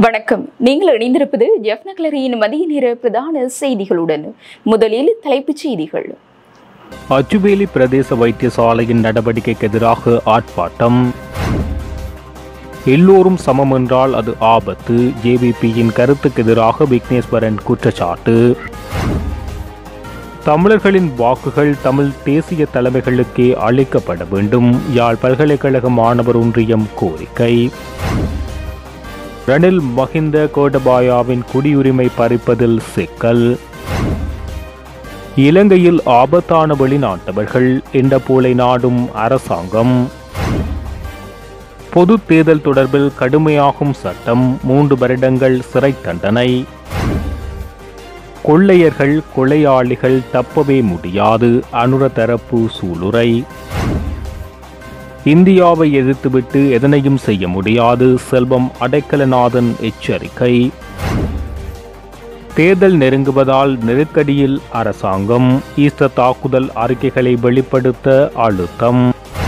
வணக்கம் நீங்கள் இணைந்திருப்பது ஜெஃப் நக்லரியின் மதிய நேர பிரதான செய்திகளுடன் முதலில் தலைப்புச் செய்திகள் அச்சுவேலி பிரதேச வைத்தியசாலையின் நடவடிக்கைக்கு எதிராக ஆர்ப்பாட்டம் எல்லோரும் சமம் என்றால் அது ஆபத்து ஜேவிபியின் கருத்துக்கு எதிராக விக்னேஸ்வரன் குற்றச்சாட்டு தமிழர்களின் வாக்குகள் தமிழ் தேசிய தலைமைகளுக்கே அளிக்கப்பட வேண்டும் யாழ் பல்கலைக்கழக மாணவர் ஒன்றியம் கோரிக்கை ரணில் மஹிந்த கோடபாயாவின் குடியுரிமை பறிப்பதில் சிக்கல் இலங்கையில் ஆபத்தான வெளிநாட்டவர்கள் என்ற போலை நாடும் அரசாங்கம் பொது தேர்தல் தொடர்பில் கடுமையாகும் சட்டம் மூன்று வருடங்கள் சிறை தண்டனை கொள்ளையர்கள் கொலையாளிகள் தப்பவே முடியாது அனுர தரப்பு சூளுரை இந்தியாவை எதிர்த்துவிட்டு எதனையும் செய்ய முடியாது செல்வம் அடைக்கலநாதன் எச்சரிக்கை தேர்தல் நெருங்குவதால் நெருக்கடியில் அரசாங்கம் ஈஸ்டர் தாக்குதல் அறிக்கைகளை வெளிப்படுத்த அழுத்தம்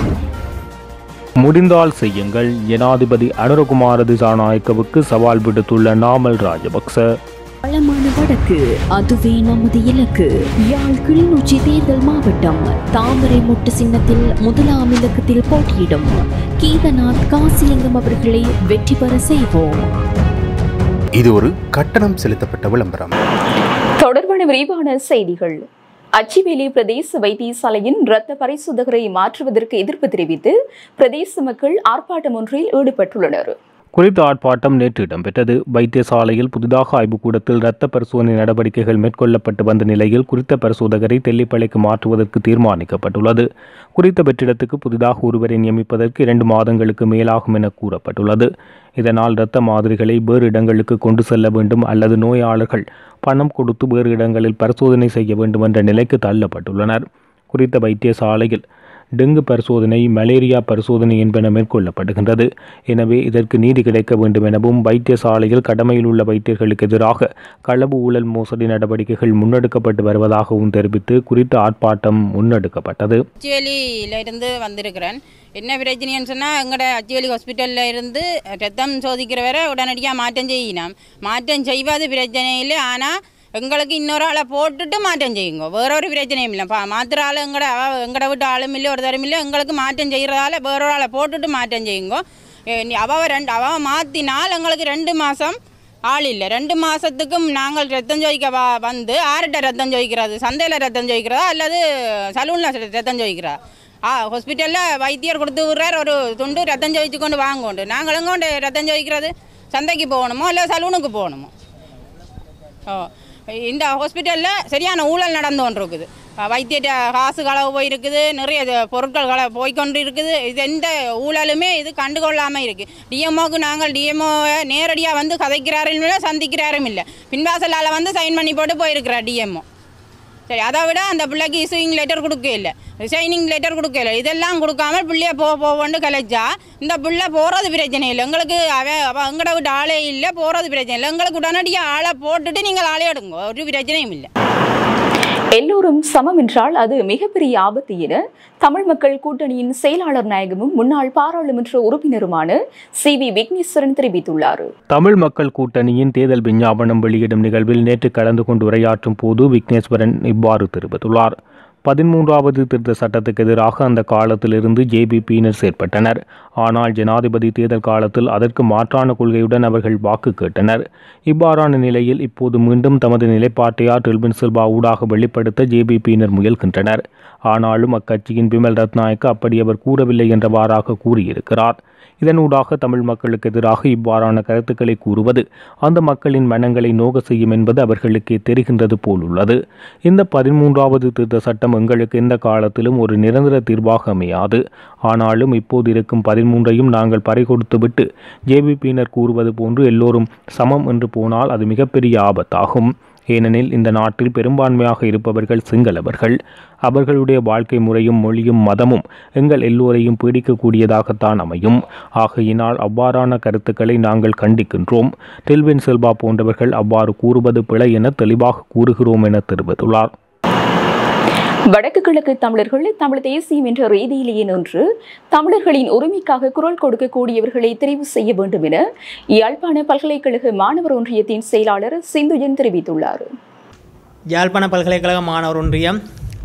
முடிந்தால் செய்யுங்கள் ஜனாதிபதி அனுரகுமார திசாநாயக்கவுக்கு சவால் விடுத்துள்ள நாமல் ராஜபக்ச வளமான வடக்கு அதுவே நமது இலக்கு யாழ் கிளிநொச்சி தேர்தல் மாவட்டம் தாமரை முட்டு சின்னத்தில் முதலாம் இலக்கத்தில் போட்டியிடும் கீதநாத் காசிலிங்கம் அவர்களை வெற்றி பெற செய்வோம் இது ஒரு கட்டணம் செலுத்தப்பட்ட விளம்பரம் தொடர்பான விரிவான செய்திகள் அச்சிவேலி பிரதேச வைத்தியசாலையின் இரத்த பரிசோதகரை மாற்றுவதற்கு எதிர்ப்பு தெரிவித்து பிரதேச மக்கள் ஆர்ப்பாட்டம் ஒன்றில் ஈடுபட்டுள்ளனர் குறித்த ஆர்ப்பாட்டம் நேற்று இடம்பெற்றது வைத்தியசாலையில் புதிதாக ஆய்வுக்கூடத்தில் இரத்த பரிசோதனை நடவடிக்கைகள் மேற்கொள்ளப்பட்டு வந்த நிலையில் குறித்த பரிசோதகரை தெல்லிப்பளைக்கு மாற்றுவதற்கு தீர்மானிக்கப்பட்டுள்ளது குறித்த வெற்றிடத்துக்கு புதிதாக ஒருவரை நியமிப்பதற்கு இரண்டு மாதங்களுக்கு மேலாகும் என கூறப்பட்டுள்ளது இதனால் இரத்த மாதிரிகளை வேறு இடங்களுக்கு கொண்டு செல்ல வேண்டும் அல்லது நோயாளர்கள் பணம் கொடுத்து வேறு இடங்களில் பரிசோதனை செய்ய வேண்டும் என்ற நிலைக்கு தள்ளப்பட்டுள்ளனர் குறித்த வைத்தியசாலையில் டெங்கு பரிசோதனை மலேரியா பரிசோதனை என்பன மேற்கொள்ளப்படுகின்றது எனவே இதற்கு நீதி கிடைக்க வேண்டும் எனவும் வைத்தியசாலையில் கடமையில் உள்ள வைத்தியர்களுக்கு எதிராக களவு ஊழல் மோசடி நடவடிக்கைகள் முன்னெடுக்கப்பட்டு வருவதாகவும் தெரிவித்து குறித்த ஆர்ப்பாட்டம் முன்னெடுக்கப்பட்டது அச்சுவேலியில இருந்து வந்திருக்கிறேன் என்ன பிரச்சனைன்னு சொன்னால் எங்களோட அச்சுவேலி ஹாஸ்பிட்டலில் இருந்து ரத்தம் சோதிக்கிறவரை உடனடியாக மாற்றம் செய்யணும் மாற்றம் செய்வது பிரச்சனை இல்லை ஆனால் எங்களுக்கு இன்னொரு ஆளை போட்டுட்டு மாற்றம் செய்யுங்க வேற ஒரு பிரச்சனையும் இல்லை பா மாத்திர ஆள் எங்கட அவ- எங்கட விட்டு ஆளும் இல்லை ஒரு தரம் இல்லை எங்களுக்கு மாற்றம் செய்கிறதால வேற ஒரு ஆளை போட்டுட்டு மாற்றம் செய்யுங்க எ, நீ- அவ ரெண்டு அவ மாற்றினால் எங்களுக்கு ரெண்டு மாதம் ஆள் இல்லை ரெண்டு மாதத்துக்கும் நாங்கள் ரத்தம் ஜோதிக்க வா வந்து ஆறுட்ட ரத்தம் ஜோதிக்கிறது சந்தையில் ரத்தம் ஜோதிக்கிறதா அல்லது சலூனில் ரத்தம் ஜோதிக்கிறதா ஆ ஹாஸ்பிட்டலில் வைத்தியர் கொடுத்து விட்றார் ஒரு துண்டு ரத்தம் ஜோதிச்சு கொண்டு வாங்கோண்டு நாங்கள் எங்கே கொண்டு ரத்தம் ஜோதிக்கிறது சந்தைக்கு போகணுமோ இல்லை சலூனுக்கு போகணுமோ ஓ இந்த ஹாஸ்பிட்டலில் சரியான ஊழல் நடந்து கொண்டிருக்குது வைத்திய காசு களவு போயிருக்குது நிறைய இது பொருட்கள் கள போய்க்கொண்டு இருக்குது இது எந்த ஊழலுமே இது கண்டுகொள்ளாமல் இருக்குது டிஎம்ஓக்கு நாங்கள் டிஎம்ஓவை நேரடியாக வந்து கதைக்கிறாரும் இல்லை சந்திக்கிறாரும் இல்லை பின்வாசலால் வந்து சைன் பண்ணி போட்டு போயிருக்கிறார் டிஎம்ஓ சரி அதை விட அந்த பிள்ளைக்கு இசுவிங் லெட்டர் கொடுக்க இல்லை ரிசைனிங் லெட்டர் கொடுக்க இல்லை இதெல்லாம் கொடுக்காம பிள்ளைய போ போவோன்னு கலைச்சா இந்த பிள்ளை போகிறது பிரச்சனை இல்லை எங்களுக்கு அவன் அவள் எங்கட விட்டு ஆளே இல்லை போகிறது பிரச்சனை இல்லை எங்களுக்கு உடனடியாக ஆளை போட்டுட்டு நீங்கள் ஆளே எடுங்க ஒரு பிரச்சனையும் இல்லை எல்லோரும் சமம் என்றால் அது மிகப்பெரிய ஆபத்து என தமிழ் மக்கள் கூட்டணியின் செயலாளர் நாயகமும் முன்னாள் பாராளுமன்ற உறுப்பினருமான சி வி விக்னேஸ்வரன் தெரிவித்துள்ளார் தமிழ் மக்கள் கூட்டணியின் தேர்தல் விஞ்ஞாபனம் வெளியிடும் நிகழ்வில் நேற்று கலந்து கொண்டு உரையாற்றும் போது விக்னேஸ்வரன் இவ்வாறு தெரிவித்துள்ளார் பதிமூன்றாவது திருத்த சட்டத்துக்கு எதிராக அந்த காலத்திலிருந்து ஜேபிபியினர் செயற்பட்டனர் ஆனால் ஜனாதிபதி தேர்தல் காலத்தில் அதற்கு மாற்றான கொள்கையுடன் அவர்கள் வாக்கு கேட்டனர் இவ்வாறான நிலையில் இப்போது மீண்டும் தமது நிலைப்பாட்டை டெல்பின் சில்வா ஊடாக வெளிப்படுத்த ஜேபிபியினர் முயல்கின்றனர் ஆனாலும் அக்கட்சியின் பிமல் ரத்நாயக்க அப்படி அவர் கூறவில்லை என்றவாறாக கூறியிருக்கிறார் இதனூடாக தமிழ் மக்களுக்கு எதிராக இவ்வாறான கருத்துக்களை கூறுவது அந்த மக்களின் மனங்களை நோக செய்யும் என்பது அவர்களுக்கே தெரிகின்றது போலுள்ளது இந்த பதிமூன்றாவது திருத்த சட்டம் எங்களுக்கு எந்த காலத்திலும் ஒரு நிரந்தர தீர்வாக அமையாது ஆனாலும் இப்போது இருக்கும் பதிமூன்றையும் நாங்கள் பறிகொடுத்துவிட்டு ஜேபிபியினர் கூறுவது போன்று எல்லோரும் சமம் என்று போனால் அது மிகப்பெரிய ஆபத்தாகும் ஏனெனில் இந்த நாட்டில் பெரும்பான்மையாக இருப்பவர்கள் சிங்களவர்கள் அவர்களுடைய வாழ்க்கை முறையும் மொழியும் மதமும் எங்கள் எல்லோரையும் பீடிக்கக்கூடியதாகத்தான் அமையும் ஆகையினால் அவ்வாறான கருத்துக்களை நாங்கள் கண்டிக்கின்றோம் டெல்வின் செல்வா போன்றவர்கள் அவ்வாறு கூறுவது பிழை என தெளிவாக கூறுகிறோம் என தெரிவித்துள்ளார் வடக்கு கிழக்கு தமிழர்கள் தமிழ் தேசியம் என்ற ரீதியிலேயே நின்று தமிழர்களின் உரிமைக்காக குரல் கொடுக்கக்கூடியவர்களை தெரிவு செய்ய வேண்டும் என யாழ்ப்பாண பல்கலைக்கழக மாணவர் ஒன்றியத்தின் செயலாளர் சிந்துஜன் தெரிவித்துள்ளார் யாழ்ப்பாண பல்கலைக்கழக மாணவர் ஒன்றியம்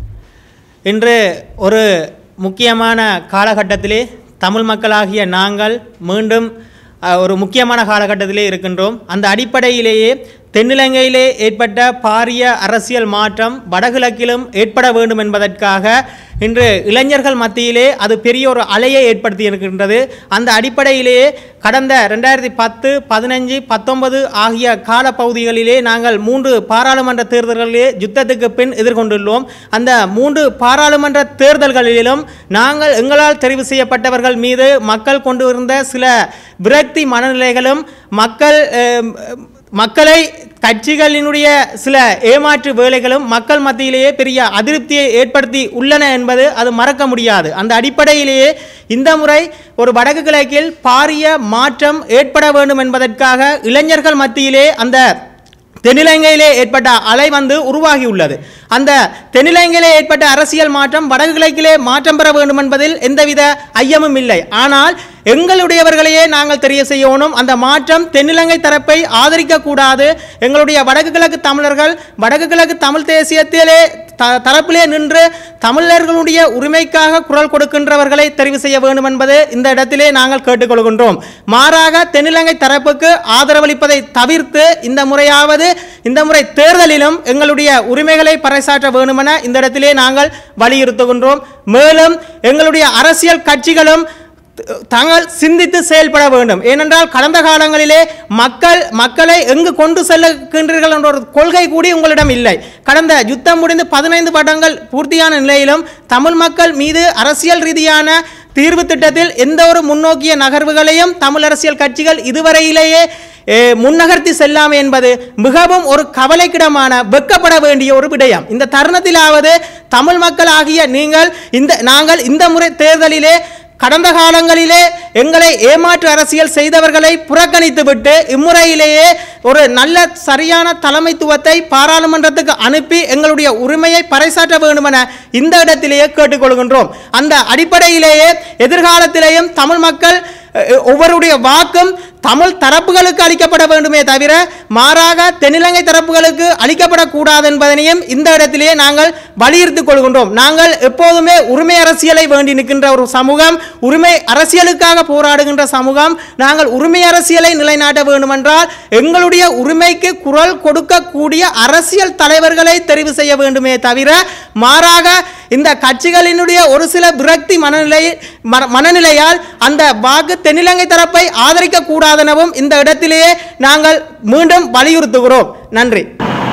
இன்று ஒரு முக்கியமான காலகட்டத்திலே தமிழ் மக்களாகிய நாங்கள் மீண்டும் அஹ், ஒரு முக்கியமான காலகட்டத்திலே இருக்கின்றோம் அந்த அடிப்படையிலேயே தென்னிலங்கையிலே ஏற்பட்ட பாரிய அரசியல் மாற்றம் வடகிழக்கிலும் ஏற்பட வேண்டும் என்பதற்காக இன்று இளைஞர்கள் மத்தியிலே அது பெரிய ஒரு அலையை ஏற்படுத்தி இருக்கின்றது அந்த அடிப்படையிலேயே கடந்த ரெண்டாயிரத்தி பத்து பதினஞ்சு பத்தொன்பது ஆகிய காலப்பகுதிகளிலே நாங்கள் மூன்று பாராளுமன்ற தேர்தல்களிலே யுத்தத்துக்கு பின் எதிர்கொண்டுள்ளோம் அந்த மூன்று பாராளுமன்ற தேர்தல்களிலும் நாங்கள் எங்களால் தெரிவு செய்யப்பட்டவர்கள் மீது மக்கள் கொண்டு இருந்த சில விரக்தி மனநிலைகளும் மக்கள் அஹ், மக்களை கட்சிகளினுடைய சில ஏமாற்று வேலைகளும் மக்கள் மத்தியிலேயே பெரிய அதிருப்தியை ஏற்படுத்தி உள்ளன என்பது அது மறக்க முடியாது அந்த அடிப்படையிலேயே இந்த முறை ஒரு வடக்கு கிழக்கில் பாரிய மாற்றம் ஏற்பட வேண்டும் என்பதற்காக இளைஞர்கள் மத்தியிலே அந்த தென்னிலங்கையிலே ஏற்பட்ட அலை வந்து உருவாகியுள்ளது அந்த தென்னிலங்கையிலே ஏற்பட்ட அரசியல் மாற்றம் வடக்கு கிழக்கிலே மாற்றம் பெற வேண்டும் என்பதில் எந்தவித ஐயமும் இல்லை ஆனால் எங்களுடையவர்களையே நாங்கள் தெரிய செய்யணும் அந்த மாற்றம் தென்னிலங்கை தரப்பை ஆதரிக்க கூடாது எங்களுடைய வடக்கு கிழக்கு தமிழர்கள் வடக்கு கிழக்கு தமிழ் தேசியத்திலே த தரப்பிலே நின்று தமிழர்களுடைய உரிமைக்காக குரல் கொடுக்கின்றவர்களை தெரிவு செய்ய வேண்டும் என்பது இந்த இடத்திலே நாங்கள் கேட்டுக்கொள்கின்றோம் மாறாக தென்னிலங்கை தரப்புக்கு ஆதரவளிப்பதை தவிர்த்து இந்த முறையாவது இந்த முறை தேர்தலிலும் எங்களுடைய உரிமைகளை பறைசாற்ற வேண்டுமென இந்த இடத்திலே நாங்கள் வலியுறுத்துகின்றோம் மேலும் எங்களுடைய அரசியல் கட்சிகளும் தாங்கள் சிந்தித்து செயல்பட வேண்டும் ஏனென்றால் கடந்த காலங்களிலே மக்கள் மக்களை எங்கு கொண்டு செல்லுகின்றீர்கள் என்ற ஒரு கொள்கை கூடி உங்களிடம் இல்லை கடந்த யுத்தம் முடிந்து பதினைந்து வருடங்கள் பூர்த்தியான நிலையிலும் தமிழ் மக்கள் மீது அரசியல் ரீதியான தீர்வு திட்டத்தில் எந்த ஒரு முன்னோக்கிய நகர்வுகளையும் தமிழ் அரசியல் கட்சிகள் இதுவரையிலேயே ஏ, முன்னகர்த்தி செல்லாமை என்பது மிகவும் ஒரு கவலைக்கிடமான வெக்கப்பட வேண்டிய ஒரு விடயம் இந்த தருணத்திலாவது தமிழ் மக்கள் ஆகிய நீங்கள் இந்த நாங்கள் இந்த முறை தேர்தலிலே கடந்த காலங்களிலே எங்களை ஏமாற்று அரசியல் செய்தவர்களை புறக்கணித்துவிட்டு இம்முறையிலேயே ஒரு நல்ல சரியான தலைமைத்துவத்தை பாராளுமன்றத்துக்கு அனுப்பி எங்களுடைய உரிமையை பறைசாற்ற வேண்டுமென இந்த இடத்திலேயே கேட்டுக்கொள்கின்றோம் அந்த அடிப்படையிலேயே எதிர்காலத்திலேயும் தமிழ் மக்கள் அஹ், ஒவ்வொருடைய வாக்கும் தமிழ் தரப்புகளுக்கு அளிக்கப்பட வேண்டுமே தவிர மாறாக தென்னிலங்கை தரப்புகளுக்கு அளிக்கப்படக்கூடாது என்பதனையும் இந்த இடத்திலே நாங்கள் வலியுறுத்திக் கொள்கின்றோம் நாங்கள் எப்போதுமே உரிமை அரசியலை வேண்டி நிற்கின்ற ஒரு சமூகம் உரிமை அரசியலுக்காக போராடுகின்ற சமூகம் நாங்கள் உரிமை அரசியலை நிலைநாட்ட வேண்டுமென்றால் எங்களுடைய உரிமைக்கு குரல் கொடுக்கக்கூடிய அரசியல் தலைவர்களை தெரிவு செய்ய வேண்டுமே தவிர மாறாக இந்த கட்சிகளினுடைய ஒரு சில விரக்தி மனநிலை மன- மனநிலையால் அந்த வாக்கு தென்னிலங்கை தரப்பை ஆதரிக்க கூடாதெனவும் இந்த இடத்திலேயே நாங்கள் மீண்டும் வலியுறுத்துகிறோம் நன்றி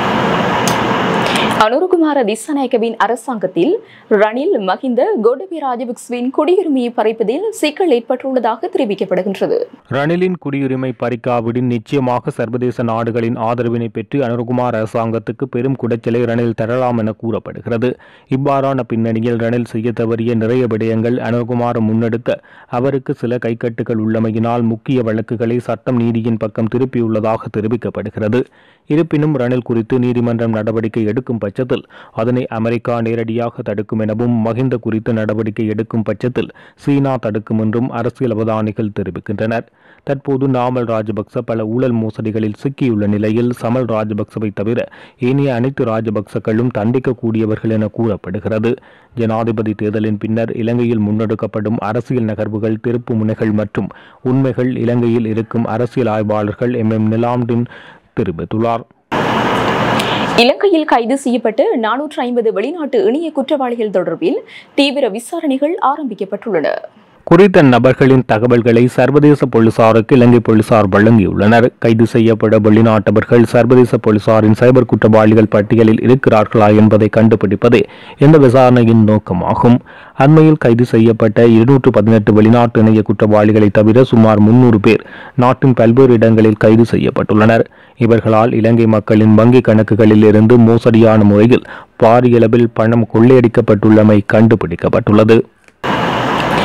அனுருகுமார திசாநாயக்கவின் அரசாங்கத்தில் ரணில் மஹிந்த கோடபய ராஜபக்சவின் குடியுரிமையை பறிப்பதில் சிக்கல் ஏற்பட்டுள்ளதாக தெரிவிக்கப்படுகின்றது ரணிலின் குடியுரிமை பறிக்காவிடின் நிச்சயமாக சர்வதேச நாடுகளின் ஆதரவினை பெற்று அனுர்குமார் அரசாங்கத்துக்கு பெரும் குடைச்சலை ரணில் தரலாம் என கூறப்படுகிறது இவ்வாறான பின்னணியில் ரணில் செய்ய தவறிய நிறைய விடயங்கள் அனுர்குமார் முன்னெடுக்க அவருக்கு சில கைக்கட்டுகள் உள்ளமையினால் முக்கிய வழக்குகளை சட்டம் நீதியின் பக்கம் திருப்பியுள்ளதாக தெரிவிக்கப்படுகிறது இருப்பினும் ரணில் குறித்து நீதிமன்றம் நடவடிக்கை எடுக்கும் பட்சத்தில் அதனை அமெரிக்கா நேரடியாக தடுக்கும் எனவும் மகிந்த குறித்து நடவடிக்கை எடுக்கும் பட்சத்தில் சீனா தடுக்கும் என்றும் அரசியல் அவதானிகள் தெரிவிக்கின்றனர் தற்போது நாமல் ராஜபக்ச பல ஊழல் மோசடிகளில் சிக்கியுள்ள நிலையில் சமல் ராஜபக்சவை தவிர ஏனைய அனைத்து ராஜபக்சக்களும் தண்டிக்கக்கூடியவர்கள் என கூறப்படுகிறது ஜனாதிபதி தேர்தலின் பின்னர் இலங்கையில் முன்னெடுக்கப்படும் அரசியல் நகர்வுகள் திருப்பு முனைகள் மற்றும் உண்மைகள் இலங்கையில் இருக்கும் அரசியல் ஆய்வாளர்கள் எம் எம் நிலாம்டின் தெரிவித்துள்ளார் இலங்கையில் கைது செய்யப்பட்ட நானூற்று ஐம்பது வெளிநாட்டு இணைய குற்றவாளிகள் தொடர்பில் தீவிர விசாரணைகள் ஆரம்பிக்கப்பட்டுள்ளன குறித்த நபர்களின் தகவல்களை சர்வதேச போலீசாருக்கு இலங்கை போலீசார் வழங்கியுள்ளனர் கைது செய்யப்பட வெளிநாட்டவர்கள் சர்வதேச போலீசாரின் சைபர் குற்றவாளிகள் பட்டியலில் இருக்கிறார்களா என்பதை கண்டுபிடிப்பதே இந்த விசாரணையின் நோக்கமாகும் அண்மையில் கைது செய்யப்பட்ட இருநூற்று பதினெட்டு வெளிநாட்டு இணைய குற்றவாளிகளை தவிர சுமார் முன்னூறு பேர் நாட்டின் பல்வேறு இடங்களில் கைது செய்யப்பட்டுள்ளனர் இவர்களால் இலங்கை மக்களின் வங்கிக் கணக்குகளில் இருந்து மோசடியான முறையில் பாரியளவில் பணம் கொள்ளையடிக்கப்பட்டுள்ளமை கண்டுபிடிக்கப்பட்டுள்ளது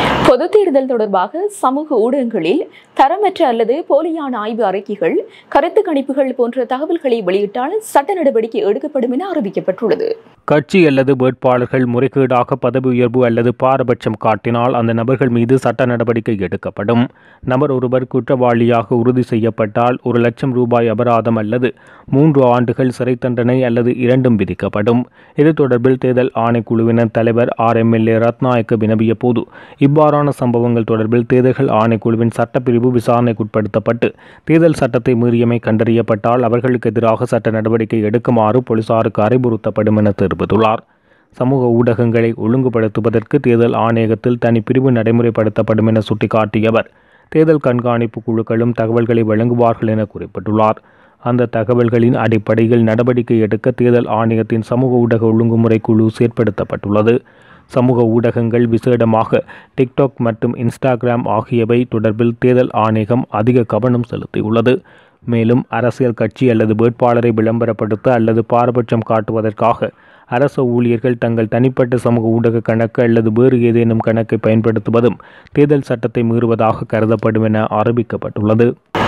பொது தேர்தல் தொடர்பாக சமூக ஊடகங்களில் தரமற்ற அல்லது போலியான ஆய்வு அறிக்கைகள் கருத்து கணிப்புகள் போன்ற தகவல்களை வெளியிட்டால் சட்ட நடவடிக்கை எடுக்கப்படும் என அறிவிக்கப்பட்டுள்ளது கட்சி அல்லது வேட்பாளர்கள் முறைகேடாக பதவி உயர்வு அல்லது பாரபட்சம் காட்டினால் அந்த நபர்கள் மீது சட்ட நடவடிக்கை எடுக்கப்படும் நபர் ஒருவர் குற்றவாளியாக உறுதி செய்யப்பட்டால் ஒரு லட்சம் ரூபாய் அபராதம் அல்லது மூன்று ஆண்டுகள் சிறை தண்டனை அல்லது இரண்டும் விதிக்கப்படும் இது தொடர்பில் தேர்தல் ஆணைக்குழுவினர் தலைவர் ஆர் எம்எல்ஏ ரத்நாயக்க வினவிய போது இவ்வாறான சம்பவங்கள் தொடர்பில் தேர்தல்கள் ஆணைக்குழுவின் சட்டப்பிரிவு விசாரணைக்குட்படுத்தப்பட்டு தேர்தல் சட்டத்தை மீறியமை கண்டறியப்பட்டால் அவர்களுக்கு எதிராக சட்ட நடவடிக்கை எடுக்குமாறு போலீசாருக்கு அறிவுறுத்தப்படும் என தெரிவித்துள்ளார் சமூக ஊடகங்களை ஒழுங்குபடுத்துவதற்கு தேர்தல் ஆணையகத்தில் தனி பிரிவு நடைமுறைப்படுத்தப்படும் என சுட்டிக்காட்டிய அவர் தேர்தல் கண்காணிப்பு குழுக்களும் தகவல்களை வழங்குவார்கள் என குறிப்பிட்டுள்ளார் அந்த தகவல்களின் அடிப்படையில் நடவடிக்கை எடுக்க தேர்தல் ஆணையத்தின் சமூக ஊடக ஒழுங்குமுறை குழு செயற்படுத்தப்பட்டுள்ளது சமூக ஊடகங்கள் விசேடமாக டிக்டாக் மற்றும் இன்ஸ்டாகிராம் ஆகியவை தொடர்பில் தேர்தல் ஆணையகம் அதிக கவனம் செலுத்தியுள்ளது மேலும் அரசியல் கட்சி அல்லது வேட்பாளரை விளம்பரப்படுத்த அல்லது பாரபட்சம் காட்டுவதற்காக அரசு ஊழியர்கள் தங்கள் தனிப்பட்ட சமூக ஊடக கணக்கு அல்லது வேறு ஏதேனும் கணக்கை பயன்படுத்துவதும் தேர்தல் சட்டத்தை மீறுவதாக கருதப்படும் என அறிவிக்கப்பட்டுள்ளது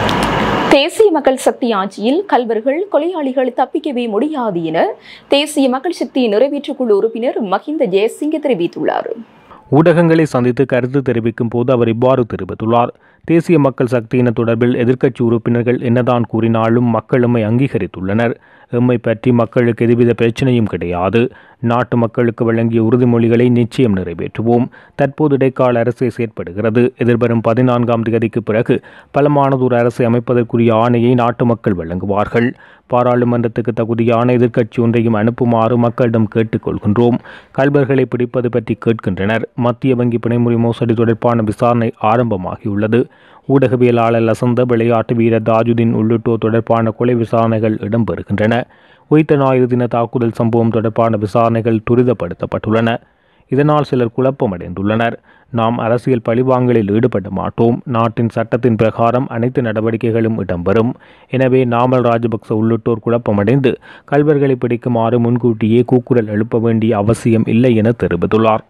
தேசிய மக்கள் சக்தி ஆட்சியில் கல்வர்கள் கொலையாளிகள் தப்பிக்கவே முடியாது என தேசிய மக்கள் சக்தி நிறைவேற்றுக் குழு உறுப்பினர் மஹிந்த ஜெயசிங்க தெரிவித்துள்ளார் ஊடகங்களை சந்தித்து கருத்து தெரிவிக்கும் போது அவர் இவ்வாறு தெரிவித்துள்ளார் தேசிய மக்கள் சக்தியினர் தொடர்பில் எதிர்க்கட்சி உறுப்பினர்கள் என்னதான் கூறினாலும் மக்கள் எம்மை அங்கீகரித்துள்ளனர் எம்மை பற்றி மக்களுக்கு எதுவித பிரச்சனையும் கிடையாது நாட்டு மக்களுக்கு வழங்கிய உறுதிமொழிகளை நிச்சயம் நிறைவேற்றுவோம் தற்போது இடைக்கால அரசை செயற்படுகிறது எதிர்வரும் பதினான்காம் தேதிக்கு பிறகு பலமானதொரு அரசை அமைப்பதற்குரிய ஆணையை நாட்டு மக்கள் வழங்குவார்கள் பாராளுமன்றத்துக்கு தகுதியான எதிர்க்கட்சி ஒன்றையும் அனுப்புமாறு மக்களிடம் கேட்டுக்கொள்கின்றோம் கல்வர்களை பிடிப்பது பற்றி கேட்கின்றனர் மத்திய வங்கி பிணைமுறை மோசடி தொடர்பான விசாரணை ஆரம்பமாகியுள்ளது ஊடகவியலாளர் லசந்த விளையாட்டு வீரர் தாஜுதீன் உள்ளிட்டோர் தொடர்பான கொலை விசாரணைகள் இடம்பெறுகின்றன உயிர்த்த ஞாயிறு தின தாக்குதல் சம்பவம் தொடர்பான விசாரணைகள் துரிதப்படுத்தப்பட்டுள்ளன இதனால் சிலர் குழப்பமடைந்துள்ளனர் நாம் அரசியல் பழிவாங்கலில் ஈடுபட மாட்டோம் நாட்டின் சட்டத்தின் பிரகாரம் அனைத்து நடவடிக்கைகளும் இடம்பெறும் எனவே நாமல் ராஜபக்ச உள்ளிட்டோர் குழப்பமடைந்து கல்வர்களை பிடிக்குமாறு முன்கூட்டியே கூக்குரல் எழுப்ப வேண்டிய அவசியம் இல்லை என தெரிவித்துள்ளார்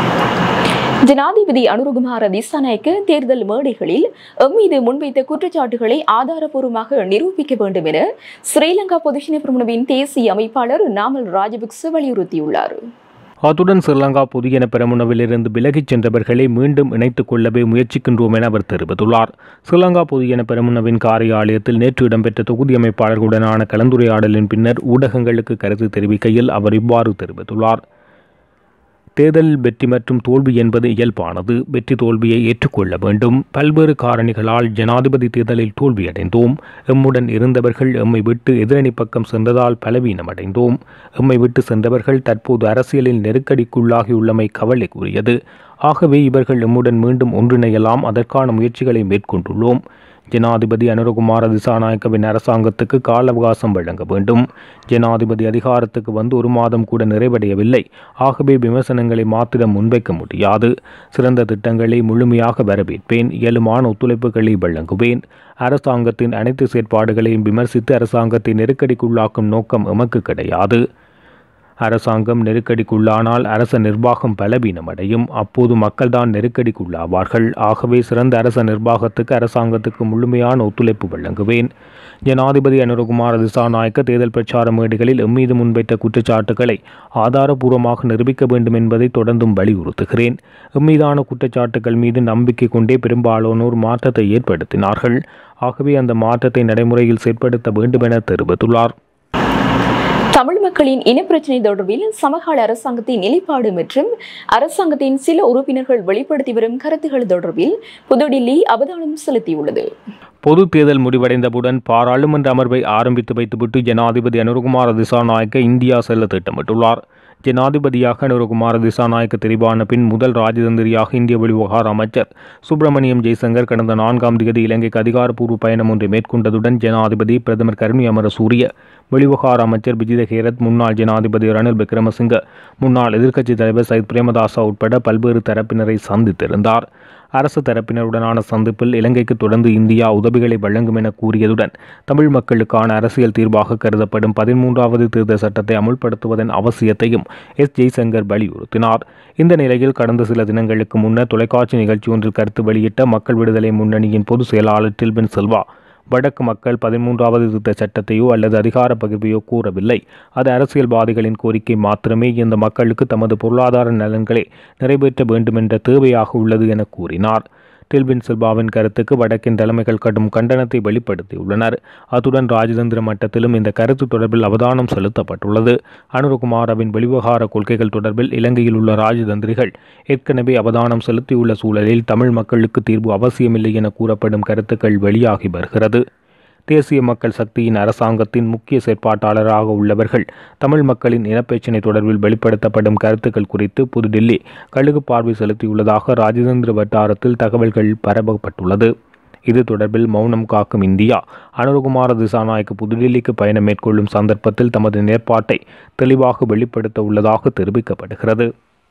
ஜனாதிபதி அனுருகுமார திசாநாயக்க தேர்தல் மேடைகளில் எம்மீது முன்வைத்த குற்றச்சாட்டுகளை ஆதாரபூர்வமாக நிரூபிக்க வேண்டும் என ஸ்ரீலங்கா பொதுஜன பிரமுனவின் தேசிய அமைப்பாளர் நாமல் ராஜபக்ச வலியுறுத்தியுள்ளார் அத்துடன் ஸ்ரீலங்கா பொதுஜன பெரமுனவிலிருந்து விலகிச் சென்றவர்களை மீண்டும் இணைத்துக் கொள்ளவே முயற்சிக்கின்றோம் என அவர் தெரிவித்துள்ளார் ஸ்ரீலங்கா பொதுஜன பெரமுனவின் காரியாலயத்தில் நேற்று இடம்பெற்ற தொகுதி அமைப்பாளர்களுடனான கலந்துரையாடலின் பின்னர் ஊடகங்களுக்கு கருத்து தெரிவிக்கையில் அவர் இவ்வாறு தெரிவித்துள்ளார் தேர்தலில் வெற்றி மற்றும் தோல்வி என்பது இயல்பானது வெற்றி தோல்வியை ஏற்றுக்கொள்ள வேண்டும் பல்வேறு காரணிகளால் ஜனாதிபதி தேர்தலில் தோல்வியடைந்தோம் எம்முடன் இருந்தவர்கள் எம்மை விட்டு எதிரணி பக்கம் சென்றதால் பலவீனமடைந்தோம் எம்மை விட்டு சென்றவர்கள் தற்போது அரசியலில் நெருக்கடிக்குள்ளாகியுள்ளமை கவலைக்குரியது ஆகவே இவர்கள் எம்முடன் மீண்டும் ஒன்றிணையலாம் அதற்கான முயற்சிகளை மேற்கொண்டுள்ளோம் ஜனாதிபதி அனுரகுமார திசாநாயக்கவின் அரசாங்கத்துக்கு கால அவகாசம் வழங்க வேண்டும் ஜனாதிபதி அதிகாரத்துக்கு வந்து ஒரு மாதம் கூட நிறைவடையவில்லை ஆகவே விமர்சனங்களை மாத்திரம் முன்வைக்க முடியாது சிறந்த திட்டங்களை முழுமையாக வரவேற்பேன் இயலுமான ஒத்துழைப்புகளை வழங்குவேன் அரசாங்கத்தின் அனைத்து செயற்பாடுகளையும் விமர்சித்து அரசாங்கத்தை நெருக்கடிக்குள்ளாக்கும் நோக்கம் எமக்கு கிடையாது அரசாங்கம் நெருக்கடிக்குள்ளானால் அரச நிர்வாகம் பலவீனமடையும் அப்போது மக்கள்தான் நெருக்கடிக்குள்ளாவார்கள் ஆகவே சிறந்த அரச நிர்வாகத்துக்கு அரசாங்கத்துக்கு முழுமையான ஒத்துழைப்பு வழங்குவேன் ஜனாதிபதி அனுரகுமார திசாநாயக்க தேர்தல் பிரச்சார மேடைகளில் எம்மீது முன்வைத்த குற்றச்சாட்டுகளை ஆதாரபூர்வமாக நிரூபிக்க வேண்டும் என்பதை தொடர்ந்தும் வலியுறுத்துகிறேன் எம்மீதான குற்றச்சாட்டுகள் மீது நம்பிக்கை கொண்டே பெரும்பாலானோர் மாற்றத்தை ஏற்படுத்தினார்கள் ஆகவே அந்த மாற்றத்தை நடைமுறையில் செயற்படுத்த வேண்டும் என தெரிவித்துள்ளார் தமிழ் மக்களின் இனப்பிரச்சினை தொடர்பில் சமகால அரசாங்கத்தின் நிலைப்பாடு மற்றும் அரசாங்கத்தின் சில உறுப்பினர்கள் வெளிப்படுத்தி வரும் கருத்துகள் தொடர்பில் புதுடில்லி அவதானம் செலுத்தியுள்ளது பொது தேர்தல் முடிவடைந்தவுடன் பாராளுமன்ற அமர்வை ஆரம்பித்து வைத்துவிட்டு ஜனாதிபதி அனுரகுமார திசாநாயக்க இந்தியா செல்ல திட்டமிட்டுள்ளார் ஜனாதிபதியாக அனுரகுமார திசாநாயக்க தெரிவான பின் முதல் ராஜதந்திரியாக இந்திய வெளிவிவகார அமைச்சர் சுப்பிரமணியம் ஜெய்சங்கர் கடந்த நான்காம் தேதி இலங்கைக்கு அதிகாரப்பூர்வ பயணம் ஒன்றை மேற்கொண்டதுடன் ஜனாதிபதி பிரதமர் கருணி அமரசூரிய வெளிவிவகார அமைச்சர் விஜித ஹேரத் முன்னாள் ஜனாதிபதி ரணில் விக்ரமசிங்க முன்னாள் எதிர்க்கட்சித் தலைவர் சயித் பிரேமதாசா உட்பட பல்வேறு தரப்பினரை சந்தித்திருந்தார் அரசு தரப்பினருடனான சந்திப்பில் இலங்கைக்கு தொடர்ந்து இந்தியா உதவிகளை வழங்கும் என கூறியதுடன் தமிழ் மக்களுக்கான அரசியல் தீர்வாக கருதப்படும் பதிமூன்றாவது திருத்த சட்டத்தை அமுல்படுத்துவதன் அவசியத்தையும் எஸ் ஜெய்சங்கர் வலியுறுத்தினார் இந்த நிலையில் கடந்த சில தினங்களுக்கு முன்னர் தொலைக்காட்சி நிகழ்ச்சி ஒன்றில் கருத்து வெளியிட்ட மக்கள் விடுதலை முன்னணியின் பொதுச் செயலாளர் டில்பின் செல்வா வடக்கு மக்கள் பதிமூன்றாவது திருத்த சட்டத்தையோ அல்லது அதிகார பகிர்வையோ கூறவில்லை அது அரசியல்வாதிகளின் கோரிக்கை மாத்திரமே இந்த மக்களுக்கு தமது பொருளாதார நலன்களை நிறைவேற்ற வேண்டுமென்ற தேவையாக உள்ளது என கூறினார் டில்பின் சில்வாவின் கருத்துக்கு வடக்கின் தலைமைகள் கடும் கண்டனத்தை வெளிப்படுத்தியுள்ளனர் அத்துடன் ராஜதந்திர மட்டத்திலும் இந்த கருத்து தொடர்பில் அவதானம் செலுத்தப்பட்டுள்ளது அனுரகுமாரவின் வெளிவகார கொள்கைகள் தொடர்பில் இலங்கையில் உள்ள ராஜதந்திரிகள் ஏற்கனவே அவதானம் செலுத்தியுள்ள சூழலில் தமிழ் மக்களுக்கு தீர்வு அவசியமில்லை என கூறப்படும் கருத்துக்கள் வெளியாகி வருகிறது தேசிய மக்கள் சக்தியின் அரசாங்கத்தின் முக்கிய செயற்பாட்டாளராக உள்ளவர்கள் தமிழ் மக்களின் இனப்பிரச்சினை தொடர்பில் வெளிப்படுத்தப்படும் கருத்துக்கள் குறித்து புதுடில்லி கழுகு பார்வை செலுத்தியுள்ளதாக ராஜதந்திர வட்டாரத்தில் தகவல்கள் பரப்பப்பட்டுள்ளது இது தொடர்பில் மௌனம் காக்கும் இந்தியா அனுரகுமார திசாநாயக்கு புதுடில்லிக்கு பயணம் மேற்கொள்ளும் சந்தர்ப்பத்தில் தமது நிலைப்பாட்டை தெளிவாக வெளிப்படுத்த உள்ளதாக தெரிவிக்கப்படுகிறது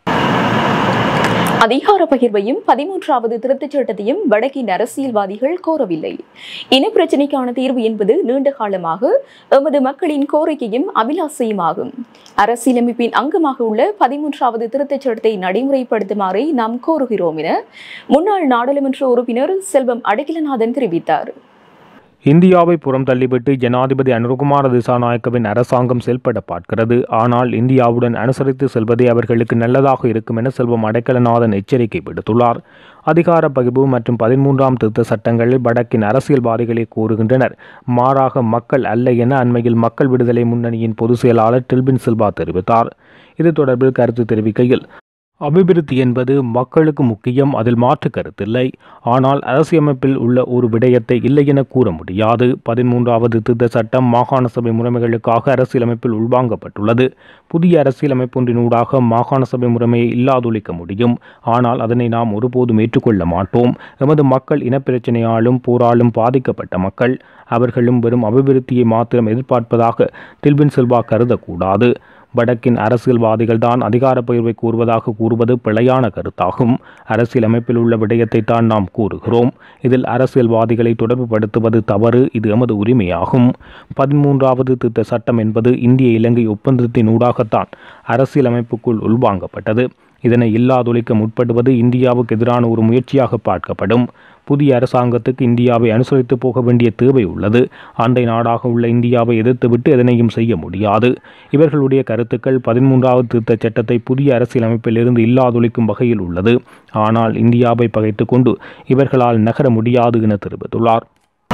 அதிகார பகிர்வையும் பதிமூன்றாவது திருத்தச் சட்டத்தையும் வடக்கின் அரசியல்வாதிகள் கோரவில்லை இனப்பிரச்சினைக்கான தீர்வு என்பது நீண்ட காலமாக எமது மக்களின் கோரிக்கையும் அபிலாசையுமாகும் அரசியலமைப்பின் அங்கமாக உள்ள பதிமூன்றாவது திருத்தச் சட்டத்தை நடைமுறைப்படுத்துமாறு நாம் கோருகிறோம் என முன்னாள் நாடாளுமன்ற உறுப்பினர் செல்வம் அடகிலநாதன் தெரிவித்தார் இந்தியாவை புறம் தள்ளிவிட்டு ஜனாதிபதி அனுரகுமார திசாநாயக்கவின் அரசாங்கம் செயல்பட பார்க்கிறது ஆனால் இந்தியாவுடன் அனுசரித்து செல்வதே அவர்களுக்கு நல்லதாக இருக்கும் என செல்வம் அடைக்கலநாதன் எச்சரிக்கை விடுத்துள்ளார் அதிகார பகிர்வு மற்றும் பதிமூன்றாம் திருத்த சட்டங்களில் வடக்கின் அரசியல்வாதிகளே கூறுகின்றனர் மாறாக மக்கள் அல்ல என அண்மையில் மக்கள் விடுதலை முன்னணியின் பொதுச் செயலாளர் டில்பின் சில்வா தெரிவித்தார் இது தொடர்பில் கருத்து தெரிவிக்கையில் அபிவிருத்தி என்பது மக்களுக்கு முக்கியம் அதில் மாற்று கருத்தில்லை ஆனால் அரசியமைப்பில் உள்ள ஒரு விடயத்தை இல்லை என கூற முடியாது பதிமூன்றாவது திருத்த சட்டம் மாகாண சபை முறைமைகளுக்காக அரசியலமைப்பில் உள்வாங்கப்பட்டுள்ளது புதிய அரசியலமைப்பொன்றினூடாக மாகாண சபை முறைமையை இல்லாதொழிக்க முடியும் ஆனால் அதனை நாம் ஒருபோதும் ஏற்றுக்கொள்ள மாட்டோம் எமது மக்கள் இனப்பிரச்சனையாலும் போராலும் பாதிக்கப்பட்ட மக்கள் அவர்களும் வெறும் அபிவிருத்தியை மாத்திரம் எதிர்பார்ப்பதாக டில்பின் செல்வா கருதக்கூடாது வடக்கின் அரசியல்வாதிகள் தான் அதிகார பகிர்வை கூறுவதாக கூறுவது பிழையான கருத்தாகும் அரசியலமைப்பில் உள்ள விடயத்தை தான் நாம் கூறுகிறோம் இதில் அரசியல்வாதிகளை தொடர்புபடுத்துவது தவறு இது எமது உரிமையாகும் பதிமூன்றாவது திருத்த சட்டம் என்பது இந்திய இலங்கை ஒப்பந்தத்தின் ஊடாகத்தான் அரசியலமைப்புக்குள் உள்வாங்கப்பட்டது இதனை இல்லாதொழிக்க முற்படுவது இந்தியாவுக்கு எதிரான ஒரு முயற்சியாக பார்க்கப்படும் புதிய அரசாங்கத்துக்கு இந்தியாவை அனுசரித்து போக வேண்டிய தேவை உள்ளது அண்டை நாடாக உள்ள இந்தியாவை எதிர்த்துவிட்டு எதனையும் செய்ய முடியாது இவர்களுடைய கருத்துக்கள் பதிமூன்றாவது திருத்தச் சட்டத்தை புதிய அரசியலமைப்பிலிருந்து இல்லாதொழிக்கும் வகையில் உள்ளது ஆனால் இந்தியாவை பகைத்துக் கொண்டு இவர்களால் நகர முடியாது என தெரிவித்துள்ளார்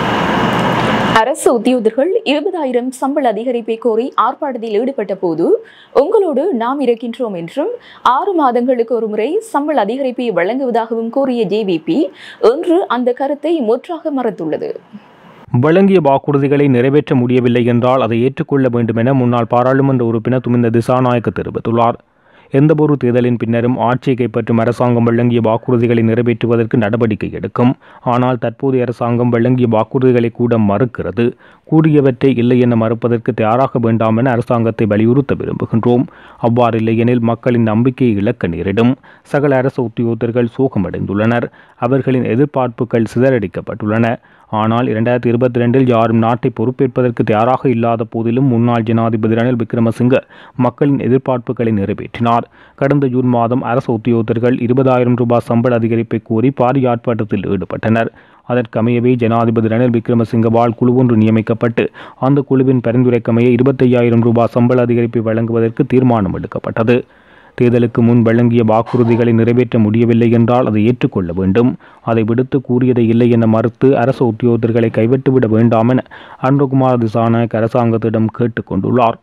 அரசு உத்தியோகர்கள் இருபதாயிரம் சம்பள அதிகரிப்பை கோரி ஆர்ப்பாட்டத்தில் ஈடுபட்ட போது உங்களோடு நாம் இருக்கின்றோம் என்றும் ஆறு மாதங்களுக்கு ஒருமுறை சம்பள அதிகரிப்பை வழங்குவதாகவும் கூறிய ஜேவிபி இன்று அந்த கருத்தை முற்றாக மறுத்துள்ளது வழங்கிய வாக்குறுதிகளை நிறைவேற்ற முடியவில்லை என்றால் அதை ஏற்றுக்கொள்ள வேண்டும் என முன்னாள் பாராளுமன்ற உறுப்பினர் துமிந்த திசாநாயக்க தெரிவித்துள்ளார் எந்தவொரு தேர்தலின் பின்னரும் ஆட்சியை கைப்பற்றும் அரசாங்கம் வழங்கிய வாக்குறுதிகளை நிறைவேற்றுவதற்கு நடவடிக்கை எடுக்கும் ஆனால் தற்போதைய அரசாங்கம் வழங்கிய வாக்குறுதிகளை கூட மறுக்கிறது கூறியவற்றை இல்லை என மறுப்பதற்கு தயாராக வேண்டாம் என அரசாங்கத்தை வலியுறுத்த விரும்புகின்றோம் அவ்வாறு இல்லையெனில் மக்களின் நம்பிக்கையை இழக்க நேரிடும் சகல அரசு உத்தியோகத்தர்கள் சோகமடைந்துள்ளனர் அவர்களின் எதிர்பார்ப்புகள் சிதறடிக்கப்பட்டுள்ளன ஆனால் இரண்டாயிரத்தி இருபத்தி ரெண்டில் யாரும் நாட்டை பொறுப்பேற்பதற்கு தயாராக இல்லாத போதிலும் முன்னாள் ஜனாதிபதி ரணில் விக்ரமசிங்க மக்களின் எதிர்பார்ப்புகளை நிறைவேற்றினார் கடந்த ஜூன் மாதம் அரசு உத்தியோகத்தர்கள் இருபதாயிரம் ரூபாய் சம்பள அதிகரிப்பை கோரி பாரிய ஆர்ப்பாட்டத்தில் ஈடுபட்டனர் அதற்கமையவே ஜனாதிபதி ரணில் விக்ரமசிங்கவால் குழு ஒன்று நியமிக்கப்பட்டு அந்த குழுவின் பரிந்துரைக்கமைய இருபத்தையாயிரம் ரூபாய் சம்பள அதிகரிப்பை வழங்குவதற்கு தீர்மானம் எடுக்கப்பட்டது தேர்தலுக்கு முன் வழங்கிய வாக்குறுதிகளை நிறைவேற்ற முடியவில்லை என்றால் அதை ஏற்றுக்கொள்ள வேண்டும் அதை விடுத்து கூறியதை இல்லை என மறுத்து அரசு உத்தியோகத்தர்களை கைவிட்டுவிட வேண்டாம் என அன்புகுமார் திசாநாயக் அரசாங்கத்திடம் கேட்டுக்கொண்டுள்ளார்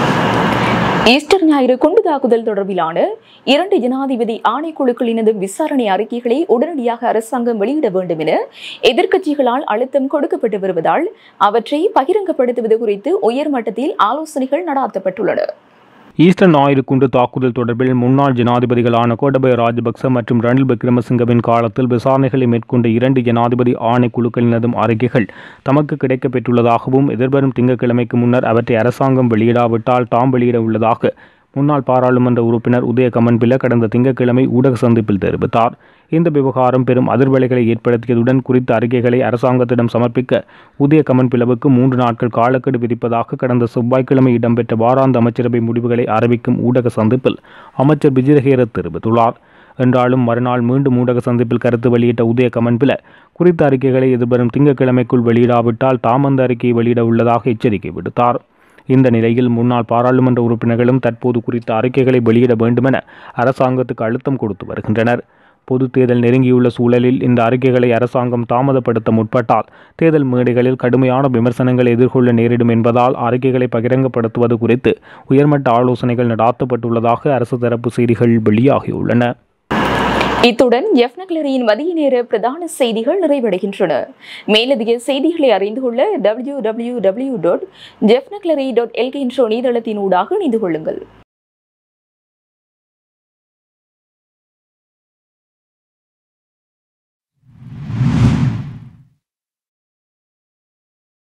ஈஸ்டர் ஞாயிறு குண்டு தாக்குதல் தொடர்பிலான இரண்டு ஜனாதிபதி ஆணைக்குழுக்களினது விசாரணை அறிக்கைகளை உடனடியாக அரசாங்கம் வெளியிட வேண்டும் என எதிர்க்கட்சிகளால் அழுத்தம் கொடுக்கப்பட்டு வருவதால் அவற்றை பகிரங்கப்படுத்துவது குறித்து உயர்மட்டத்தில் ஆலோசனைகள் நடாத்தப்பட்டுள்ளன ஈஸ்டர் ஞாயிறு குண்டு தாக்குதல் தொடர்பில் முன்னாள் ஜனாதிபதிகளான கோட்டபய ராஜபக்ச மற்றும் ரணில் விக்ரமசிங்கவின் காலத்தில் விசாரணைகளை மேற்கொண்ட இரண்டு ஜனாதிபதி ஆணைக்குழுக்களினதும் அறிக்கைகள் தமக்கு கிடைக்கப்பெற்றுள்ளதாகவும் எதிர்வரும் திங்கட்கிழமைக்கு முன்னர் அவற்றை அரசாங்கம் வெளியிடாவிட்டால் தாம் வெளியிட உள்ளதாக முன்னாள் பாராளுமன்ற உறுப்பினர் உதய கமன்பில கடந்த திங்கட்கிழமை ஊடக சந்திப்பில் தெரிவித்தார் இந்த விவகாரம் பெரும் அதிர்வலைகளை ஏற்படுத்தியதுடன் குறித்த அறிக்கைகளை அரசாங்கத்திடம் சமர்ப்பிக்க உதய கமன்பிலவுக்கு மூன்று நாட்கள் காலக்கெடு விதிப்பதாக கடந்த செவ்வாய்க்கிழமை இடம்பெற்ற வாராந்த அமைச்சரவை முடிவுகளை அறிவிக்கும் ஊடக சந்திப்பில் அமைச்சர் விஜயஹேர தெரிவித்துள்ளார் என்றாலும் மறுநாள் மீண்டும் ஊடக சந்திப்பில் கருத்து வெளியிட்ட உதய கமன்பில குறித்த அறிக்கைகளை எதிர்வரும் திங்கட்கிழமைக்குள் வெளியிடாவிட்டால் தாம் அந்த அறிக்கையை வெளியிட உள்ளதாக எச்சரிக்கை விடுத்தார் இந்த நிலையில் முன்னாள் பாராளுமன்ற உறுப்பினர்களும் தற்போது குறித்த அறிக்கைகளை வெளியிட வேண்டுமென அரசாங்கத்துக்கு அழுத்தம் கொடுத்து வருகின்றனர் பொது தேர்தல் நெருங்கியுள்ள சூழலில் இந்த அறிக்கைகளை அரசாங்கம் தாமதப்படுத்த முற்பட்டால் தேர்தல் மேடைகளில் கடுமையான விமர்சனங்களை எதிர்கொள்ள நேரிடும் என்பதால் அறிக்கைகளை பகிரங்கப்படுத்துவது குறித்து உயர்மட்ட ஆலோசனைகள் நடாத்தப்பட்டுள்ளதாக அரசு தரப்பு செய்திகள் வெளியாகியுள்ளன இத்துடன் எஃப்னக்லரியின் மதிய நேர பிரதான செய்திகள் நிறைவடைகின்றன மேலதிக செய்திகளை அறிந்து கொள்ள டபிள்யூ டபிள்யூ டபிள்யூ டாட் ஜெஃப்னக்லரி டாட் எல்கே என்ற இணையதளத்தின் ஊடாக இணைந்து கொள்ளுங்கள்